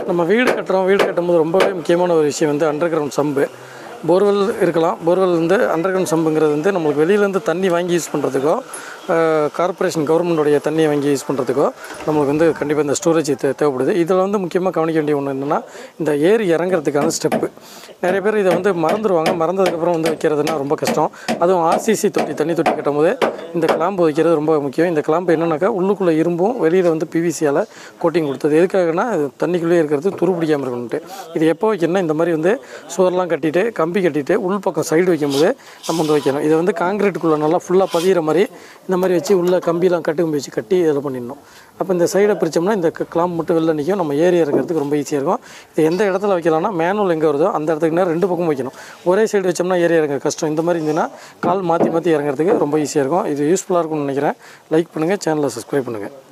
நம்ம வீடு கட்டுறோம் வீடு கட்டும்போது ரொம்பவே முக்கியமான ஒரு விஷயம் வந்து அண்டர் கிரவுண்ட் சம்பு போர்வெல் இருக்கலாம் போர்வெல் வந்து அண்டர் கிரவுண்ட் சம்புங்கிறது வந்து நம்மளுக்கு வெளியிலேருந்து தண்ணி வாங்கி யூஸ் பண்ணுறதுக்கோ கார்ப்பரேஷன் கவர்மெண்ட்டுடைய தண்ணியை வாங்கி யூஸ் பண்ணுறதுக்கோ நம்மளுக்கு வந்து கண்டிப்பாக இந்த ஸ்டோரேஜ் தே தேவைப்படுது இதில் வந்து முக்கியமாக கவனிக்க வேண்டிய ஒன்று என்னென்னா இந்த ஏறி இறங்குறதுக்கான ஸ்டெப்பு நிறைய பேர் இதை வந்து மறந்துடுவாங்க மறந்ததுக்கப்புறம் வந்து வைக்கிறதுனா ரொம்ப கஷ்டம் அதுவும் ஆர்சிசி தொட்டி தண்ணி தொட்டி கட்டும்போது இந்த கிளாம்பு வைக்கிறது ரொம்ப முக்கியம் இந்த கிளாம்பு என்னன்னாக்கா உள்ளுக்குள்ளே இரும்பும் வெளியில் வந்து பிவிசியால் கோட்டிங் கொடுத்தது எதுக்காகனா அது தண்ணிக்குள்ளேயே இருக்கிறது துரு பிடிக்காமல் இருக்கணும்ட்டு இது எப்போ வைக்கணும்னா இந்த மாதிரி வந்து சுவர்லாம் கட்டிட்டு கம்பி கட்டிட்டு உள் பக்கம் சைடு வைக்கும்போது நம்ம வந்து வைக்கணும் இதை வந்து காங்கிரீட்டுக்குள்ளே நல்லா ஃபுல்லாக பதிகிற மாதிரி இந்த மாதிரி வச்சு உள்ள கம்பிலாம் கட்டு கம்பி வச்சு கட்டி இதில் பண்ணிடணும் அப்போ இந்த சைடை பிரித்தோம்னா இந்த கிளாம் மட்டும் வெளில நிற்கும் நம்ம ஏறி இறங்குறதுக்கு ரொம்ப ஈஸியாக இருக்கும் இது எந்த இடத்துல வைக்கலாம்னா மேனுவல் எங்கே வருதோ அந்த இடத்துக்கு நேரம் ரெண்டு பக்கம் வைக்கணும் ஒரே சைடு வச்சோம்னா ஏறி இறங்க கஷ்டம் இந்த மாதிரி இருந்ததுன்னா கால் மாற்றி மாற்றி இறங்குறதுக்கு ரொம்ப ஈஸியாக இருக்கும் இது யூஸ்ஃபுல்லாக இருக்கும்னு நினைக்கிறேன் லைக் பண்ணுங்கள் சேனலை சப்ஸ்கிரைப் பண்ணுங்கள்